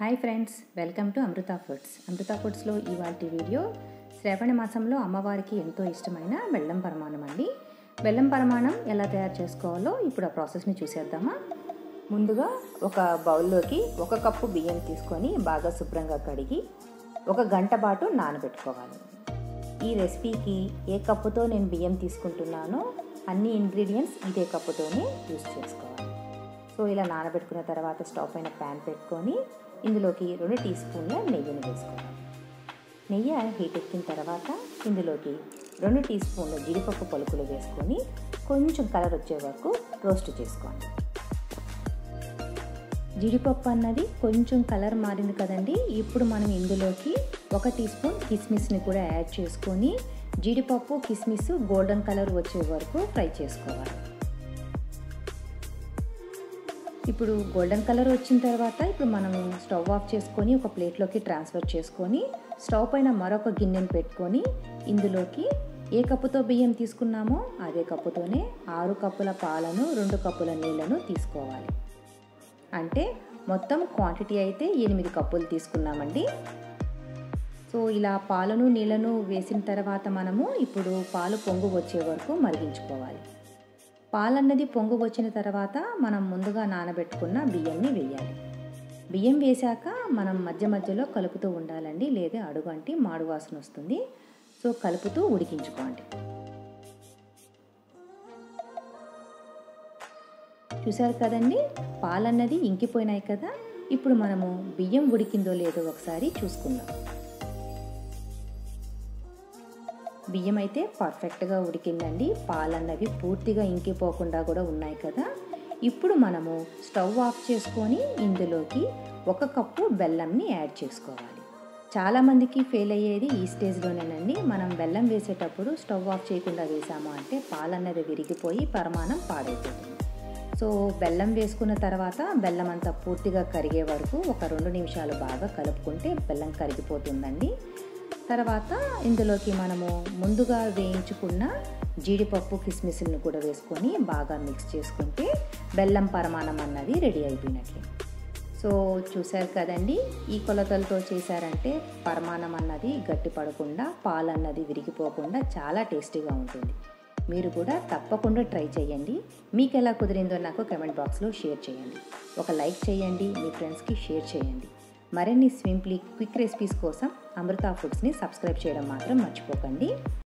hi friends welcome to Amrutha foods Amrutha ఫుడ్స్లో ఇవాళ video శ్రావణ మాసంలో అమ్మవారికి ఎంతో ఇష్టమైన బెల్లం పరమాణం అండి బెల్లం పరమాణం ఎలా తయారు చేసుకోవాలో ఇప్పుడు ఆ ప్రాసెస్ని చూసేద్దామా ముందుగా ఒక బౌల్లోకి ఒక కప్పు బియ్యం తీసుకొని బాగా శుభ్రంగా కడిగి ఒక గంట పాటు నానబెట్టుకోవాలి ఈ రెసిపీకి ఏ కప్పుతో నేను బియ్యం తీసుకుంటున్నానో అన్ని ఇంగ్రీడియంట్స్ ఇదే కప్పుతోనే యూస్ చేసుకోవాలి సో ఇలా నానబెట్టుకున్న తర్వాత స్టవ్ పైన ప్యాన్ పెట్టుకొని ఇందులోకి రెండు టీ స్పూన్ల నెయ్యిని వేసుకోవాలి నెయ్యి హీట్ ఎక్కిన తర్వాత ఇందులోకి రెండు టీ స్పూన్ల జీడిపప్పు పలుకులు వేసుకొని కొంచెం కలర్ వచ్చే వరకు రోస్ట్ చేసుకోండి జీడిపప్పు అన్నది కొంచెం కలర్ మారింది కదండి ఇప్పుడు మనం ఇందులోకి ఒక టీ స్పూన్ కిస్మిస్ని కూడా యాడ్ చేసుకొని జీడిపప్పు కిస్మిస్ గోల్డెన్ కలర్ వచ్చే వరకు ఫ్రై చేసుకోవాలి ఇప్పుడు గోల్డెన్ కలర్ వచ్చిన తర్వాత ఇప్పుడు మనం స్టవ్ ఆఫ్ చేసుకొని ఒక ప్లేట్లోకి ట్రాన్స్ఫర్ చేసుకొని స్టవ్ పైన మరొక గిన్నెను పెట్టుకొని ఇందులోకి ఏ కప్పుతో బియ్యం తీసుకున్నామో అదే కప్పుతోనే ఆరు కప్పుల పాలను రెండు కప్పుల నీళ్లను తీసుకోవాలి అంటే మొత్తం క్వాంటిటీ అయితే ఎనిమిది కప్పులు తీసుకున్నామండి సో ఇలా పాలను నీళ్ళను వేసిన తర్వాత మనము ఇప్పుడు పాలు పొంగు వచ్చే వరకు మరిగించుకోవాలి పాలన్నది పొంగు వచ్చిన తర్వాత మనం ముందుగా నానబెట్టుకున్న బియ్యంని వేయాలి బియ్యం వేశాక మనం మధ్య మధ్యలో కలుపుతూ ఉండాలండి లేదా అడుగంటి మాడు వాసన వస్తుంది సో కలుపుతూ ఉడికించుకోండి చూసారు కదండి పాలన్నది ఇంకిపోయినాయి కదా ఇప్పుడు మనము బియ్యం ఉడికిందో లేదో ఒకసారి చూసుకుందాం బియ్యం అయితే పర్ఫెక్ట్గా ఉడికిందండి పాలన్నవి పూర్తిగా ఇంకిపోకుండా కూడా ఉన్నాయి కదా ఇప్పుడు మనము స్టవ్ ఆఫ్ చేసుకొని ఇందులోకి ఒక కప్పు బెల్లంని యాడ్ చేసుకోవాలి చాలామందికి ఫెయిల్ అయ్యేది ఈ స్టేజ్లోనేనండి మనం బెల్లం వేసేటప్పుడు స్టవ్ ఆఫ్ చేయకుండా వేసాము అంటే పాలన్నది విరిగిపోయి పరిమాణం పాడైపోతుంది సో బెల్లం వేసుకున్న తర్వాత బెల్లం అంతా పూర్తిగా కరిగే వరకు ఒక రెండు నిమిషాలు బాగా కలుపుకుంటే బెల్లం కరిగిపోతుందండి తర్వాత ఇందులోకి మనము ముందుగా వేయించుకున్న జీడిపప్పు కిస్మిస్ని కూడా వేసుకొని బాగా మిక్స్ చేసుకుంటే బెల్లం పరమాణం అన్నది రెడీ అయిపోయినట్లే సో చూశారు కదండి ఈ కొలతలతో చేశారంటే పరమాణం అన్నది గట్టి పడకుండా పాలు అన్నది విరిగిపోకుండా చాలా టేస్టీగా ఉంటుంది మీరు కూడా తప్పకుండా ట్రై చేయండి మీకు ఎలా కుదిరిందో నాకు కమెంట్ బాక్స్లో షేర్ చేయండి ఒక లైక్ చేయండి మీ ఫ్రెండ్స్కి షేర్ చేయండి మరిన్ని స్వింప్లీ క్విక్ రెసిపీస్ కోసం అమృత ఫుడ్స్ని సబ్స్క్రైబ్ చేయడం మాత్రం మర్చిపోకండి